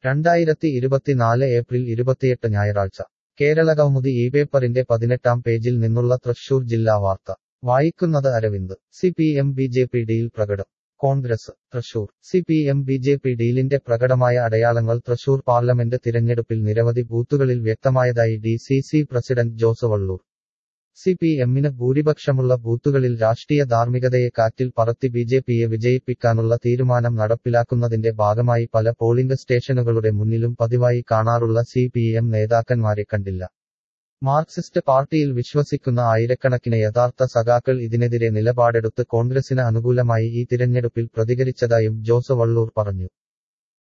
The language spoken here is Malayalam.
രണ്ടായിരത്തി ഇരുപത്തിനാല് ഏപ്രിൽ ഇരുപത്തിയെട്ട് ഞായറാഴ്ച കേരള കൗമുദി ഈ പേപ്പറിന്റെ പതിനെട്ടാം പേജിൽ നിന്നുള്ള തൃശൂർ ജില്ലാ വാർത്ത വായിക്കുന്നത് Aravind C P M B J P ഡിയിൽ പ്രകടം Congress Thrissur C P M B J P ഡീലിന്റെ പ്രകടമായ അടയാളങ്ങൾ തൃശൂർ പാർലമെന്റ് തിരഞ്ഞെടുപ്പിൽ നിരവധി ബൂത്തുകളിൽ വ്യക്തമായതായി D C C president Jose Vallur C P എമ്മിന് ഭൂരിപക്ഷമുള്ള ബൂത്തുകളിൽ രാഷ്ട്രീയ ധാർമ്മികതയെ കാറ്റിൽ പറത്തി ബി ജെ പിയെ വിജയിപ്പിക്കാനുള്ള തീരുമാനം നടപ്പിലാക്കുന്നതിന്റെ ഭാഗമായി പല പോളിംഗ് സ്റ്റേഷനുകളുടെ മുന്നിലും പതിവായി കാണാറുള്ള സി പി എം നേതാക്കന്മാരെ കണ്ടില്ല മാർക്സിസ്റ്റ് പാർട്ടിയിൽ വിശ്വസിക്കുന്ന ആയിരക്കണക്കിന് യഥാർത്ഥ സഖാക്കൾ ഇതിനെതിരെ നിലപാടെടുത്ത് കോൺഗ്രസിന് അനുകൂലമായി ഈ തിരഞ്ഞെടുപ്പിൽ പ്രതികരിച്ചതായും ജോസ് വള്ളൂർ പറഞ്ഞു